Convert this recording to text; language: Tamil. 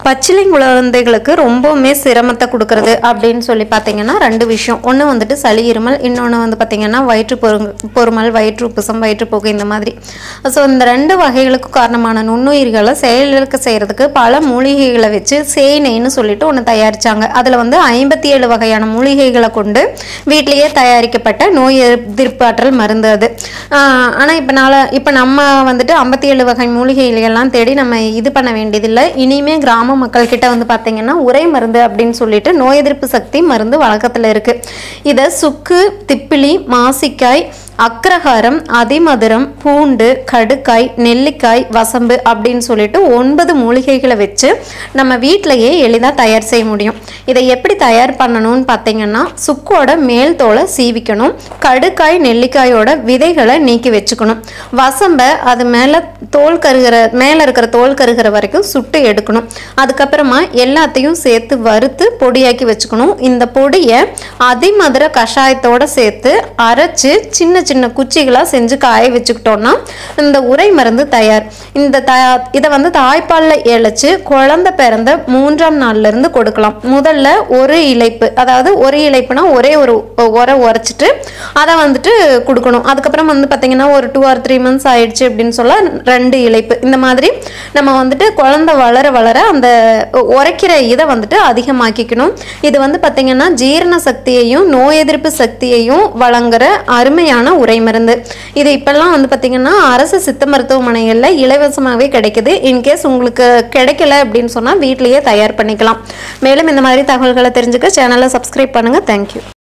பச்சிலை குழந்தைகளுக்கு ரொம்பவுமே சிரமத்தை கொடுக்கறது அப்படின்னு சொல்லி பார்த்தீங்கன்னா ரெண்டு விஷயம் ஒன்று வந்துட்டு சளி இருமல் இன்னொன்று வந்து பார்த்தீங்கன்னா வயிற்று பொரு பொறுமல் வயிற்று உப்புசம் வயிற்றுப்போக்கு இந்த மாதிரி ஸோ இந்த ரெண்டு வகைகளுக்கும் காரணமான நுண்ணுயிர்களை செயலிழக்க செய்கிறதுக்கு பல மூலிகைகளை வச்சு சேனைன்னு சொல்லிட்டு ஒன்று தயாரிச்சாங்க அதில் வந்து ஐம்பத்தி ஏழு வகையான மூலிகைகளை கொண்டு வீட்டிலேயே தயாரிக்கப்பட்ட நோய் எதிர்ப்பாற்றல் மருந்து அது ஆனால் இப்போ நாள இப்போ நம்ம வந்துட்டு ஐம்பத்தி ஏழு வகை மூலிகைகளெல்லாம் தேடி நம்ம இது பண்ண வேண்டியதில்லை இனிமே கிராம மக்கள் கிட்ட வந்து பார்த்தீங்கன்னா உரை மருந்து அப்படின்னு சொல்லிட்டு நோய் எதிர்ப்பு சக்தி மருந்து வழக்கத்தில் இருக்கு இதை சுக்கு திப்பிலி மாசிக்காய் அக்ரஹாரம் அதிமதுரம் பூண்டு கடுக்காய் நெல்லிக்காய் வசம்பு அப்படின்னு சொல்லிட்டு ஒன்பது மூலிகைகளை வச்சு நம்ம வீட்டிலையே எளிதாக தயார் செய்ய முடியும் இதை எப்படி தயார் பண்ணணும்னு பார்த்தீங்கன்னா சுக்கோட மேல் தோலை சீவிக்கணும் கடுக்காய் நெல்லிக்காயோட விதைகளை நீக்கி வச்சுக்கணும் வசம்பை அது மேலே தோல் கருகிற மேலே இருக்கிற தோல் கருகிற வரைக்கும் சுட்டு எடுக்கணும் அதுக்கப்புறமா எல்லாத்தையும் சேர்த்து வறுத்து பொடியாக்கி வச்சுக்கணும் இந்த பொடியை அதிமதுர கஷாயத்தோட சேர்த்து அரைச்சு சின்ன சின்ன குச்சிகளாக செஞ்சு காய வச்சுக்கிட்டோம்னா இந்த உரை மருந்து தயார் இந்த த இதை வந்து தாய்ப்பாலில் இழைச்சி குழந்தை பிறந்த மூன்றாம் நாள்ல இருந்து கொடுக்கலாம் முதல்ல ஒரு இலைப்பு அதாவது ஒரு இலைப்புனா ஒரே ஒரு உரை உரைச்சிட்டு அதை வந்துட்டு கொடுக்கணும் அதுக்கப்புறம் வந்து பார்த்தீங்கன்னா ஒரு டூ ஆர் த்ரீ மந்த்ஸ் ஆயிடுச்சு அப்படின்னு சொல்ல ரெண்டு இலைப்பு இந்த மாதிரி நம்ம வந்துட்டு குழந்தை வளர வளர அந்த உரைக்கிற இதை வந்துட்டு அதிகமாக்கிக்கணும் இது வந்து பார்த்தீங்கன்னா ஜீரண சக்தியையும் நோய் எதிர்ப்பு சக்தியையும் வழங்குற அருமையான உரை மருந்து இது இப்பெல்லாம் வந்து பார்த்தீங்கன்னா அரசு சித்த மருத்துவமனைகளில் இலவசமாகவே கிடைக்குது இன்கேஸ் உங்களுக்கு கிடைக்கல அப்படின்னு சொன்னால் வீட்டிலேயே தயார் பண்ணிக்கலாம் மேலும் இந்த மாதிரி தகவல்களை தெரிஞ்சுக்க சேனலை சப்ஸ்கிரைப் பண்ணுங்கள் தேங்க்யூ